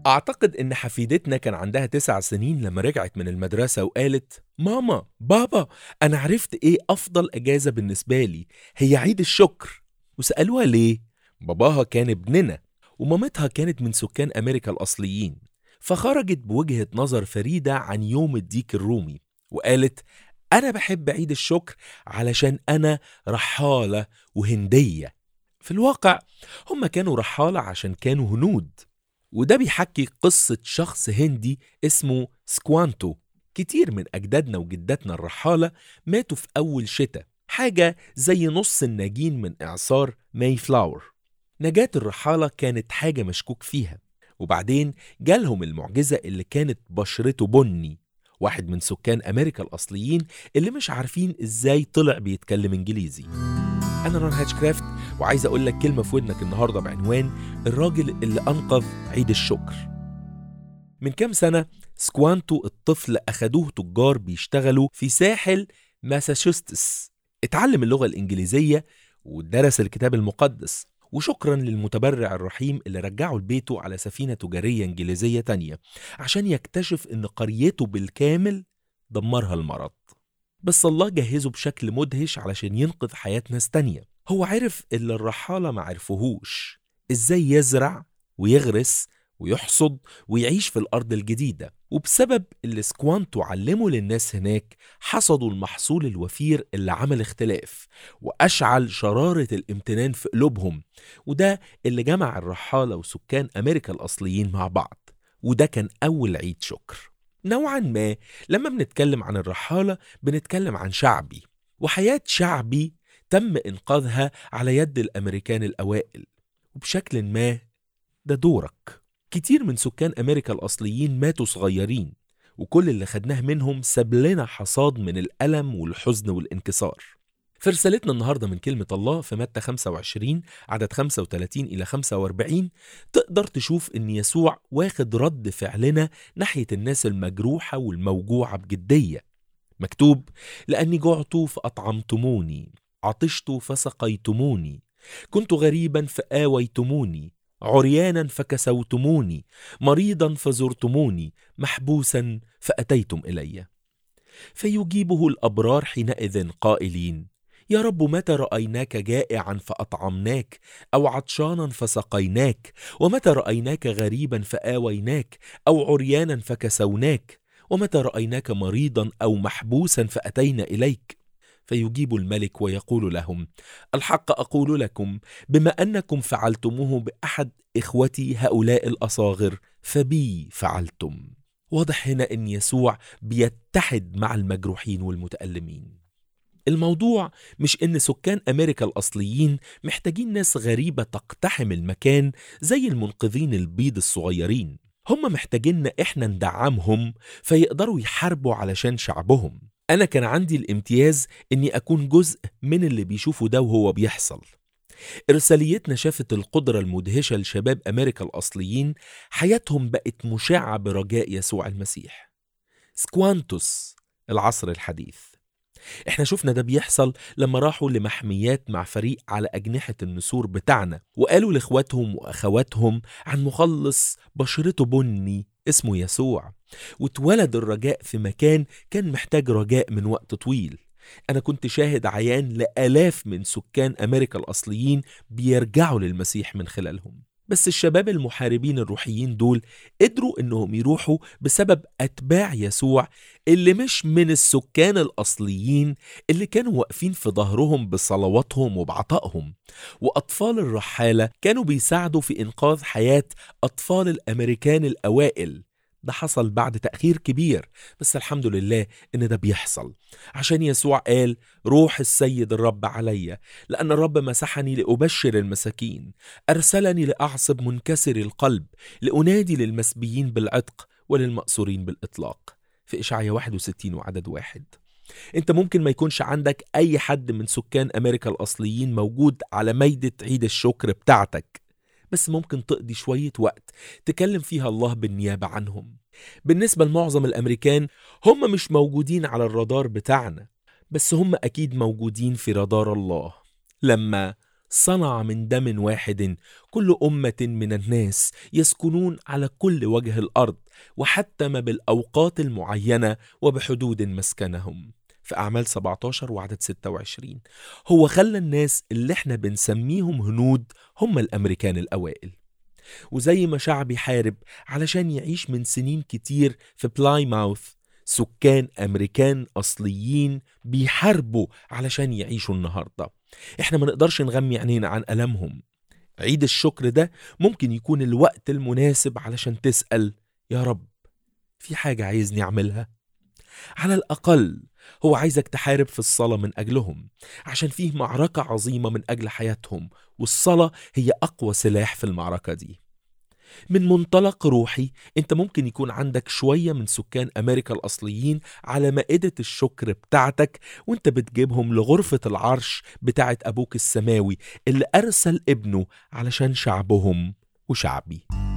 أعتقد إن حفيدتنا كان عندها تسع سنين لما رجعت من المدرسة وقالت ماما بابا أنا عرفت إيه أفضل أجازة بالنسبة لي هي عيد الشكر وسألوها ليه باباها كان ابننا ومامتها كانت من سكان أمريكا الأصليين فخرجت بوجهة نظر فريدة عن يوم الديك الرومي وقالت أنا بحب عيد الشكر علشان أنا رحالة وهندية في الواقع هم كانوا رحالة عشان كانوا هنود وده بيحكي قصة شخص هندي اسمه سكوانتو كتير من أجدادنا وجداتنا الرحالة ماتوا في أول شتاء حاجة زي نص الناجين من إعصار ماي فلاور نجاة الرحالة كانت حاجة مشكوك فيها وبعدين جالهم المعجزة اللي كانت بشرته بني واحد من سكان أمريكا الأصليين اللي مش عارفين إزاي طلع بيتكلم إنجليزي أنا رون هاتشكرافت وعايز أقول لك كلمة في ودنك النهاردة بعنوان الراجل اللي أنقذ عيد الشكر من كام سنة سكوانتو الطفل أخدوه تجار بيشتغلوا في ساحل ماساتشوستس اتعلم اللغة الإنجليزية ودرس الكتاب المقدس وشكرا للمتبرع الرحيم اللي رجعه لبيته على سفينة تجارية إنجليزية تانية عشان يكتشف إن قريته بالكامل دمرها المرض بس الله جهزه بشكل مدهش علشان ينقذ حياة ناس تانية هو عرف اللي الرحالة ما عرفوهوش إزاي يزرع ويغرس ويحصد ويعيش في الأرض الجديدة وبسبب اللي سكوانتو علمه للناس هناك حصدوا المحصول الوفير اللي عمل اختلاف وأشعل شرارة الامتنان في قلوبهم وده اللي جمع الرحالة وسكان أمريكا الأصليين مع بعض وده كان أول عيد شكر نوعا ما لما بنتكلم عن الرحالة بنتكلم عن شعبي وحياة شعبي تم إنقاذها على يد الأمريكان الأوائل وبشكل ما ده دورك كتير من سكان أمريكا الأصليين ماتوا صغيرين وكل اللي خدناه منهم ساب لنا حصاد من الألم والحزن والانكسار في رسالتنا النهاردة من كلمة الله في متى 25 عدد 35 إلى 45 تقدر تشوف إن يسوع واخد رد فعلنا ناحية الناس المجروحة والموجوعة بجدية مكتوب لأني جعت فأطعمتموني عطشت فسقيتموني كنت غريبا فآويتموني عريانا فكسوتموني مريضا فزرتموني محبوسا فأتيتم إلي فيجيبه الأبرار حينئذ قائلين يا رب متى رأيناك جائعا فأطعمناك أو عطشانا فسقيناك ومتى رأيناك غريبا فآويناك أو عريانا فكسوناك ومتى رأيناك مريضا أو محبوسا فأتينا إليك فيجيب الملك ويقول لهم الحق أقول لكم بما أنكم فعلتموه بأحد إخوتي هؤلاء الأصاغر فبي فعلتم واضح هنا أن يسوع بيتحد مع المجروحين والمتألمين الموضوع مش ان سكان امريكا الاصليين محتاجين ناس غريبه تقتحم المكان زي المنقذين البيض الصغيرين هم محتاجيننا احنا ندعمهم فيقدروا يحاربوا علشان شعبهم انا كان عندي الامتياز اني اكون جزء من اللي بيشوفوا ده وهو بيحصل إرساليتنا شافت القدرة المدهشة لشباب أمريكا الأصليين حياتهم بقت مشعة برجاء يسوع المسيح سكوانتوس العصر الحديث احنا شفنا ده بيحصل لما راحوا لمحميات مع فريق على أجنحة النسور بتاعنا وقالوا لإخواتهم وأخواتهم عن مخلص بشرته بني اسمه يسوع واتولد الرجاء في مكان كان محتاج رجاء من وقت طويل أنا كنت شاهد عيان لآلاف من سكان أمريكا الأصليين بيرجعوا للمسيح من خلالهم بس الشباب المحاربين الروحيين دول قدروا انهم يروحوا بسبب اتباع يسوع اللي مش من السكان الاصليين اللي كانوا واقفين في ظهرهم بصلواتهم وبعطائهم واطفال الرحاله كانوا بيساعدوا في انقاذ حياه اطفال الامريكان الاوائل ده حصل بعد تأخير كبير بس الحمد لله إن ده بيحصل عشان يسوع قال روح السيد الرب عليا لأن الرب مسحني لأبشر المساكين أرسلني لأعصب منكسر القلب لأنادي للمسبيين بالعتق وللمأسورين بالإطلاق في إشعيا 61 وعدد واحد انت ممكن ما يكونش عندك اي حد من سكان امريكا الاصليين موجود على ميدة عيد الشكر بتاعتك بس ممكن تقضي شوية وقت تكلم فيها الله بالنيابة عنهم بالنسبة لمعظم الأمريكان هم مش موجودين على الرادار بتاعنا بس هم أكيد موجودين في رادار الله لما صنع من دم واحد كل أمة من الناس يسكنون على كل وجه الأرض وحتم بالأوقات المعينة وبحدود مسكنهم في أعمال 17 وعدد 26 هو خلى الناس اللي احنا بنسميهم هنود هم الأمريكان الأوائل وزي ما شعب يحارب علشان يعيش من سنين كتير في بلايماوث سكان أمريكان أصليين بيحاربوا علشان يعيشوا النهاردة احنا ما نقدرش نغمي عينينا عن ألمهم عيد الشكر ده ممكن يكون الوقت المناسب علشان تسأل يا رب في حاجة عايزني أعملها على الأقل هو عايزك تحارب في الصلاة من أجلهم عشان فيه معركة عظيمة من أجل حياتهم والصلاة هي أقوى سلاح في المعركة دي من منطلق روحي انت ممكن يكون عندك شوية من سكان أمريكا الأصليين على مائدة الشكر بتاعتك وانت بتجيبهم لغرفة العرش بتاعت أبوك السماوي اللي أرسل ابنه علشان شعبهم وشعبي